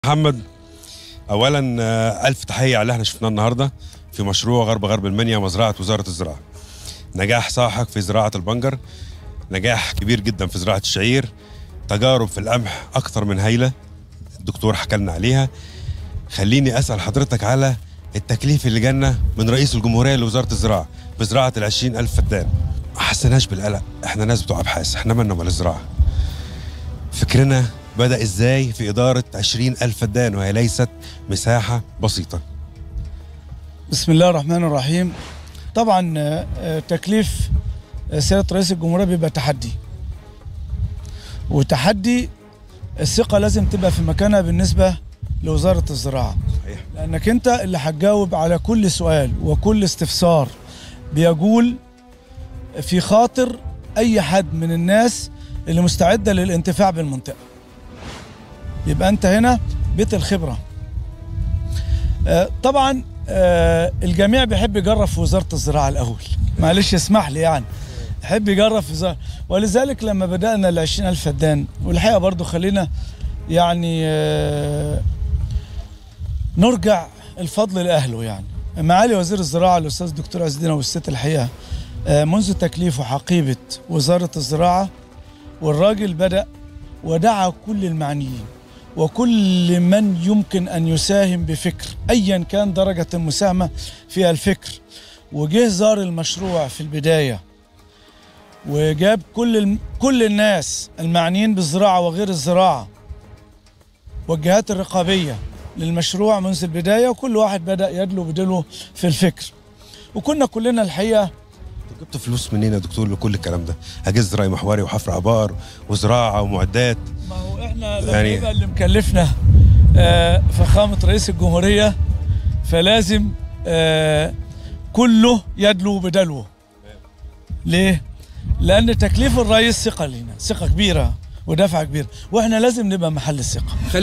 محمد اولا آه، الف تحيه على اللي احنا شفناه النهارده في مشروع غرب غرب المنيا مزرعه وزاره الزراعه نجاح ساحق في زراعه البنجر نجاح كبير جدا في زراعه الشعير تجارب في القمح اكثر من هايله الدكتور حكى لنا عليها خليني اسال حضرتك على التكليف اللي جانا من رئيس الجمهوريه لوزاره الزراعه بزراعه ال ألف فدان ما حسيناش بالقلق احنا ناس بتوع ابحاث احنا مالنا ومال الزراعه فكرنا بدأ ازاي في إدارة 20 ألف فدان وهي ليست مساحة بسيطة بسم الله الرحمن الرحيم طبعا آه، آه، تكليف آه، سيادة رئيس الجمهورية بيبقى تحدي وتحدي الثقة لازم تبقى في مكانها بالنسبة لوزارة الزراعة صحيح. لأنك أنت اللي هتجاوب على كل سؤال وكل استفسار بيقول في خاطر أي حد من الناس اللي مستعدة للانتفاع بالمنطقة يبقى أنت هنا بيت الخبرة آه، طبعا آه، الجميع بيحب يجرب في وزاره الزراعه الاول معلش اسمح لي يعني يحب يجرب في وزاره ولذلك لما بدانا ال 20000 فدان والحقيقه برضو خلينا يعني آه، نرجع الفضل لاهله يعني معالي وزير الزراعه الاستاذ الدكتور عز الدين ابو الست الحقيقه آه، منذ تكليفه حقيبه وزاره الزراعه والراجل بدا ودعا كل المعنيين وكل من يمكن ان يساهم بفكر ايا كان درجه المساهمه في الفكر وجه زار المشروع في البدايه وجاب كل الم... كل الناس المعنيين بالزراعه وغير الزراعه والجهات الرقابيه للمشروع منذ البدايه وكل واحد بدا يدلو بدلو في الفكر وكنا كلنا الحقيقه طب جبتوا فلوس منين يا دكتور لكل الكلام ده؟ أجهزة زراعي محوري وحفر آبار وزراعة ومعدات ما هو احنا لما يعني- يبقى اللي مكلفنا آه، فخامه رئيس الجمهوريه فلازم آه، كله يدلو بدلوه ليه؟ لان تكليف الرئيس ثقه لينا ثقه كبيره ودفعه كبيره واحنا لازم نبقى محل الثقه